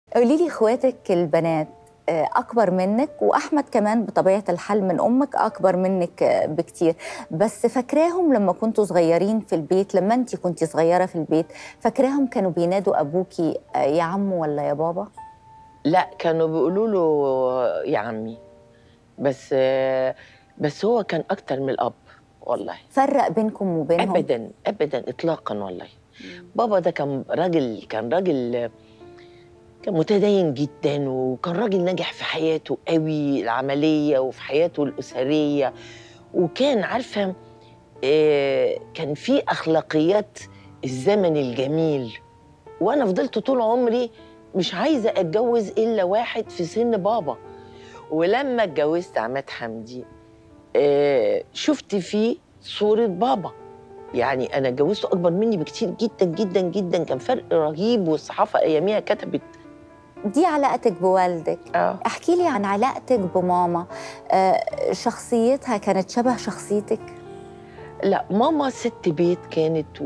قولي لي اخواتك البنات آه، اكبر منك واحمد كمان بطبيعه الحال من امك اكبر منك آه، بكتير بس فاكراهم لما كنتوا صغيرين في البيت لما انت كنتي صغيره في البيت فاكراهم كانوا بينادوا ابوكي آه، يا عمو ولا يا بابا لا كانوا بيقولوا له يا عمي بس بس هو كان اكتر من الاب والله فرق بينكم وبينهم ابدا ابدا اطلاقا والله بابا ده كان راجل كان راجل كان متدين جدا وكان راجل ناجح في حياته قوي العمليه وفي حياته الاسريه وكان عارفه آه، كان في اخلاقيات الزمن الجميل وانا فضلت طول عمري مش عايزه اتجوز الا واحد في سن بابا ولما اتجوزت عماد حمدي آه، شفت فيه صوره بابا يعني انا اتجوزته اكبر مني بكتير جدا جدا جدا كان فرق رهيب والصحافه اياميها كتبت دي علاقتك بوالدك اه احكي لي عن علاقتك بماما آه، شخصيتها كانت شبه شخصيتك لا ماما ست بيت كانت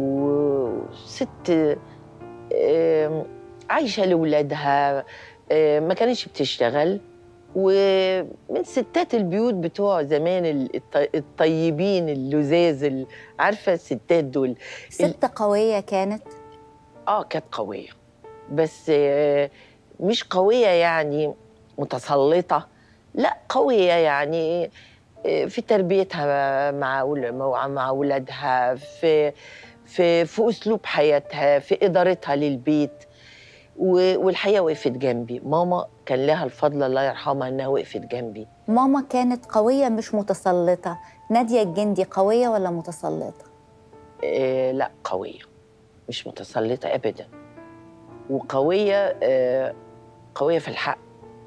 وست آم، عايشه لاولادها آم، ما كانتش بتشتغل ومن ستات البيوت بتوع زمان الط- الطيبين اللزاز ال- عارفه الستات دول ست قويه كانت اه كانت قوية بس آه، مش قوية يعني متسلطة لا قوية يعني آه، في تربيتها مع أول- مع مع أولادها في في في أسلوب حياتها في إدارتها للبيت و- والحقيقة وقفت جنبي ماما كان لها الفضل الله يرحمها إنها وقفت جنبي ماما كانت قويه مش متسلطه ناديه الجندي قويه ولا متسلطه آه، لا قوية مش متسلطة أبدا وقوية آه، قوية في الحق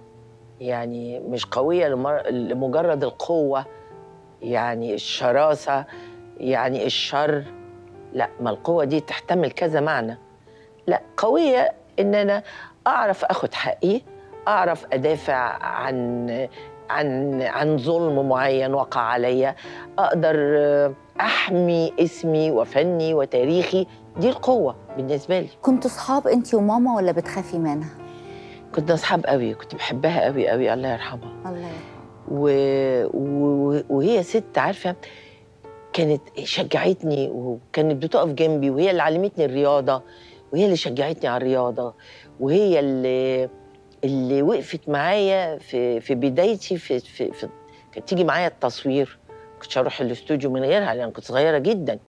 يعني مش قوية لمر- لمجرد القوة يعني الشراسة يعني الشر لا ما القوة دي تحتمل كذا معنى لا قوية إن أنا أعرف أخد حقي أعرف أدافع عن عن عن ظلم معين وقع عليا أقدر آه، أحمي اسمي وفني وتاريخي دي القوة بالنسبة لي كنتوا صحاب انت وماما ولا بتخافي منها كنا أصحاب قوي كنت بحبها قوي قوي الله يرحمها الله يرحمها و... و... وهي ست عارفه كانت شجعتني وكانت بتقف جنبي وهي اللي علمتني الرياضه وهي اللي شجعتني على الرياضه وهي اللي اللي وقفت معايا في في بدايتي في في, في كانت تيجي معايا التصوير كنتش اروح الاستوديو من غيرها لان كنت صغيره جدا